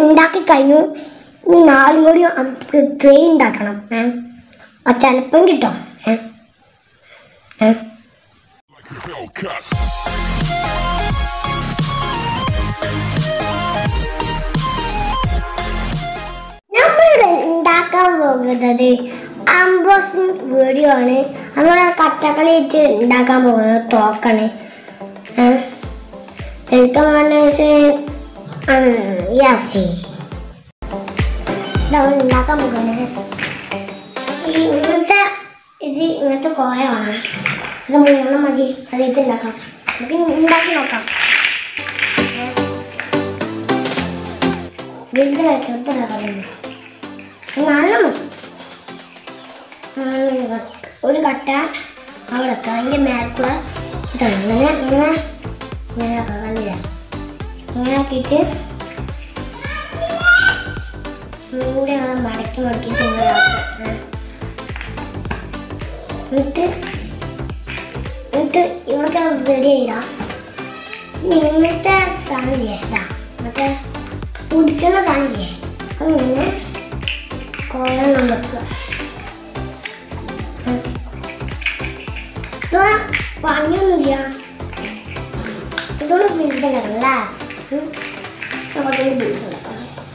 ഉണ്ടാക്കി കഴിഞ്ഞു ഇനി നാലും കൂടി നമുക്ക് ട്രേ ഉണ്ടാക്കണം ഏ ആ ചിലപ്പം കിട്ടും ഏ ഏ like a Hellcat. നമ്മൾ ഉണ്ടാക്കാൻ പോകുന്നത് അംബോസ് വീഡിയോ ആണ് നമ്മൾ കട്ടക്കളി വെച്ച് ഉണ്ടാക്കാൻ പോകുന്നത് തോക്കാണ് എനിക്ക് യാസി നമ്മൾ ഉണ്ടാക്കാൻ പോകുന്നത് ഈ ഇങ്ങനത്തെ ഇത് ഇങ്ങനത്തെ കോയ വേണം ഇത് മൂന്നെണ്ണം മതി അത് ഇത് ഉണ്ടാക്കാം നമുക്ക് ഉണ്ടാക്കി നോക്കാം വലുത് ചെറുതുണ്ടാക്കാൻ നല്ല മതി ഉം, ഒരു കട്ട അവിടെ വെക്കാം അതിൻ്റെ മേൽക്കൂടെ ഇതാണ് ഇങ്ങനെ ഇങ്ങനെ ഇങ്ങനെ ആക്കാം, കണ്ടില്ലേ ഇങ്ങനെ ആക്കിയിട്ട് കൂടെ മടക്കി മടക്കിയിട്ട് ഇങ്ങനെ ആക്കാം ഏ. എന്നിട്ട് എന്നിട്ട് ഇവിടെ റെഡി ചെയ്താ ഇങ്ങനത്തെ സാധനമില്ലേ ഇതാ മറ്റേ കുടിക്കുന്ന സാധനമില്ലേ അങ്ങനെ കോലം വെക്കുക ഇത് പണിയൊന്നുമില്ല ഇതോട് ബിൽഡല്ല നമുക്കൊരു ബിൽഡുണ്ടാക്കാം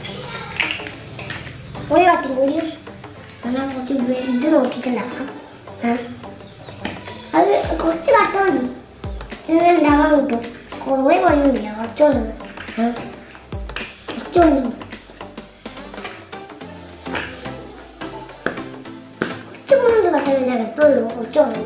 ഒരു വട്ടി കൂടി എന്നാൽ കുറച്ച് ബെൽഡ് നോക്കിയിട്ടുണ്ടാക്കാം ഏ? അത് കുറച്ച് കട്ട മതി ഇത് ഉണ്ടാക്കാൻ കിട്ടും കുറേ പണിയൊന്നുമില്ല കുറച്ചുണ്ട് കുറച്ചുണ്ട് കുറച്ചുകൊണ്ട് കട്ടമില്ല എപ്പോഴും കുറച്ചുണ്ട്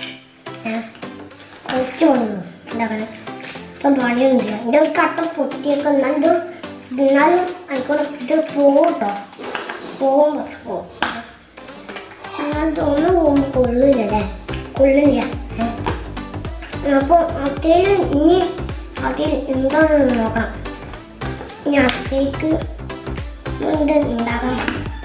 കുറച്ചുണ്ട് ഉണ്ടാക്കണം ഇപ്പം പണിയൊന്നുമില്ല എൻ്റെ ഒരു കട്ട പൊട്ടിയൊക്കെ എന്നാലും എന്നാലും ആയിക്കോട്ടെ ഇത് പോകും കേട്ടോ പോകും കുറച്ച് പോകും ഞാൻ തോന്നുന്നു പോകുമ്പോൾ കൊള്ളില്ലല്ലേ കൊള്ളില്ല അപ്പോൾ അതിൽ ഇനി അതിൽ എന്താണെന്ന് നോക്കണം ഇനി അത്തേക്ക് ഉണ്ട് ഉണ്ടാക്കണം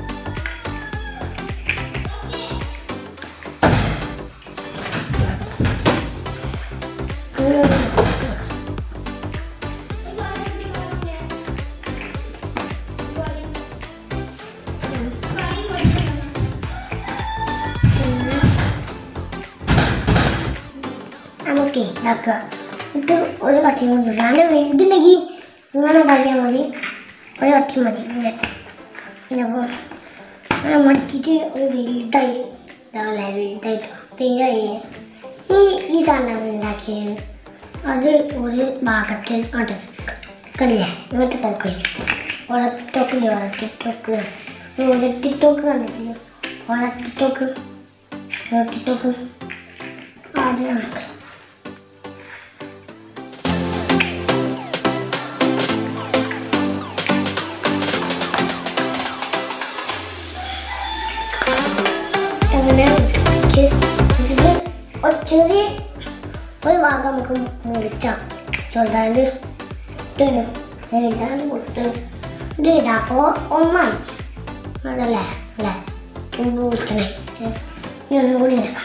നമുക്ക് ഇതാക്കുക ഇത് ഒരു കട്ടി കൊണ്ട് ഞാൻ വലുതുണ്ടെങ്കിൽ ഇങ്ങനെ കഴിയാൻ മതി ഒരു കട്ടി മതി ഇങ്ങനെ പിന്നെ അപ്പോൾ അങ്ങനെ മടക്കിയിട്ട് ഒരു വലുതായി ഇതാവില്ല വലുതായിട്ട് പിന്നെ ഈ ഈ സാധനം ഉണ്ടാക്കിയത് അത് ഒരു ഭാഗത്തിൽ ഉണ്ട് കണ്ടില്ലേ ഇങ്ങനത്തെ ടോക്ക് വളർത്തിട്ടോക്കില്ലേ വളർത്തിട്ടോക്ക് വളർത്തിട്ടോക്ക് കണ്ടിട്ടില്ലേ വളർത്തിട്ടോക്ക് വളർത്തിട്ടോക്ക് അത് നമുക്ക് അങ്ങനെ ഇട്ട് ഇതില് ഒരു ചെറിയ ഒരു ഭാഗം നമുക്ക് മുറിച്ചാം ചെറുതാണ്ട് ഇട്ടിന് ചെറുതാണ്ട് കൊടുത്ത് ഇത് ഇതാക്കോ ഒന്നായി അതല്ലേ അല്ലേ ചൂട് കുടിക്കണേ ഇനി ഒന്നും കൂടി ഉണ്ടാക്കാം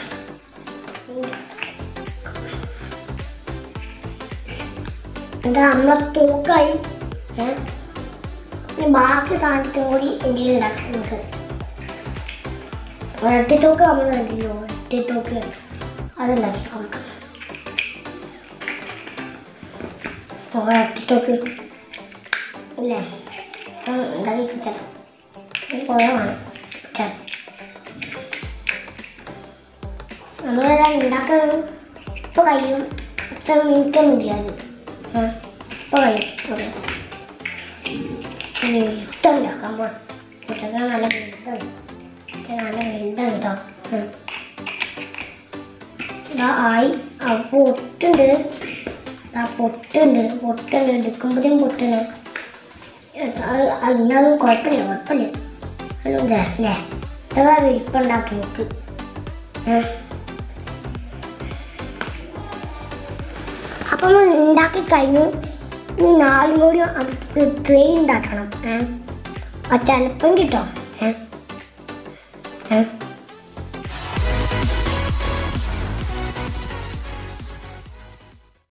എന്താ നമ്മളെ തൂക്കായി ഏ? ഇനി ബാക്കി സാധനത്തും കൂടി എങ്കിലും ഉണ്ടാക്കാം നമുക്ക് ഒരട്ടിത്തോക്ക് നമ്മൾ കണ്ടില്ലോ ഒരട്ടിത്തോക്ക് അതുണ്ടാക്കി നമുക്ക് ഒരട്ടിത്തോക്ക് ഇല്ലേ ആ, ഉണ്ടാക്കി തരാം കുറവാണ് നമ്മളെല്ലാം ഉണ്ടാക്കാൻ ഇപ്പോൾ കഴിയും ഇത്ര മിനിറ്റ് ഒന്നും ചെയ്യാതെ ഇപ്പോൾ കഴിയും ഓക്കെ മിനിറ്റ് ഉണ്ടാക്കാൻ പോകാം കുട്ടികൾ നല്ല മിനിറ്റ് നല്ല വെള്ളം കേട്ടോ ഇതാ ആയി ആ പൊട്ടുണ്ട് ആ പൊട്ടുണ്ട് പൊട്ടുണ്ട് എടുക്കുമ്പോഴേക്കും പൊട്ടണ് അതിനൊന്നും കുഴപ്പമില്ല കുഴപ്പമില്ല അല്ലേ അല്ലേ ഇതാ വിരിപ്പുണ്ടാക്കി നോക്ക് അപ്പം നമ്മൾ ഉണ്ടാക്കി കഴിഞ്ഞു ഇനി നാലും കൂടി നമുക്ക് ട്രേ ഉണ്ടാക്കണം ഏ ആ ചിലപ്പം കിട്ടും ഏ ഏ